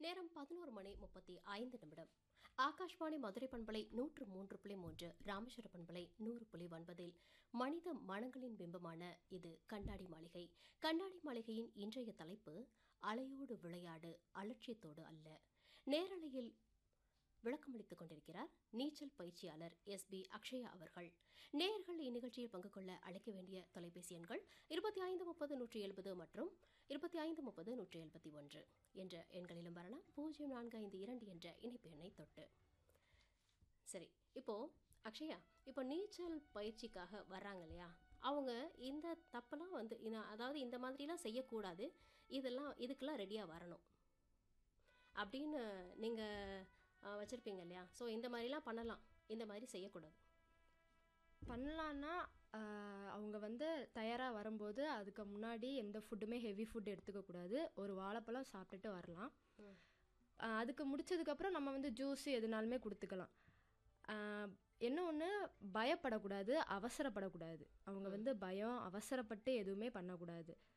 நேரம் பதினோரு மணி முப்பத்தி ஐந்து நிமிடம் ஆகாஷ்வாணி மதுரை பண்பலை நூற்று மூன்று புள்ளி மூன்று ராமேஸ்வர பண்பலை நூறு புள்ளி ஒன்பதில் மனித மனங்களின் பிம்பமான இது கண்ணாடி மாளிகை கண்ணாடி மாளிகையின் இன்றைய தலைப்பு அலையோடு விளையாடு அலட்சியத்தோடு அல்ல நேரலையில் விளக்கமளித்துக் கொண்டிருக்கிறார் நீச்சல் பயிற்சியாளர் எஸ் பி அக்ஷயா அவர்கள் நேயர்கள் இந்நிகழ்ச்சியில் பங்கு கொள்ள அழைக்க வேண்டிய தொலைபேசி எண்கள் இருபத்தி ஐந்து முப்பது நூற்றி எழுபது மற்றும் இருபத்தி ஐந்து முப்பது நூற்றி எழுபத்தி ஒன்று என்ற எண்களிலும் வரலாம் பூஜ்ஜியம் நான்கு ஐந்து இரண்டு என்ற இணைப்பு எண்ணை தொட்டு சரி இப்போ அக்ஷயா இப்போ நீச்சல் பயிற்சிக்காக வர்றாங்க இல்லையா அவங்க இந்த தப்பெல்லாம் வந்து இந்த- அதாவது இந்த மாதிரிலாம் செய்யக்கூடாது இதெல்லாம் இதுக்கெல்லாம் ரெடியாக வரணும் அப்படின்னு நீங்கள் வச்சுருப்பீங்க இல்லையா ஸோ இந்த மாதிரிலாம் பண்ணலாம் இந்த மாதிரி செய்யக்கூடாது பண்ணலான்னா ஆஹ், அவங்க வந்து தயாராக வரும்போது அதுக்கு முன்னாடி எந்த ஃபுட்டுமே ஹெவி ஃபுட் எடுத்துக்கக்கூடாது ஒரு வாழைப்பழம் சாப்பிட்டுட்டு வரலாம் ஆஹ், அதுக்கு முடிச்சதுக்கப்புறம் நம்ம வந்து ஜூஸ் எதுனாலுமே கொடுத்துக்கலாம் ஆஹ், என்ன ஒன்று பயப்படக்கூடாது அவசரப்படக்கூடாது அவங்க வந்து பயம் அவசரப்பட்டு எதுவுமே பண்ணக்கூடாது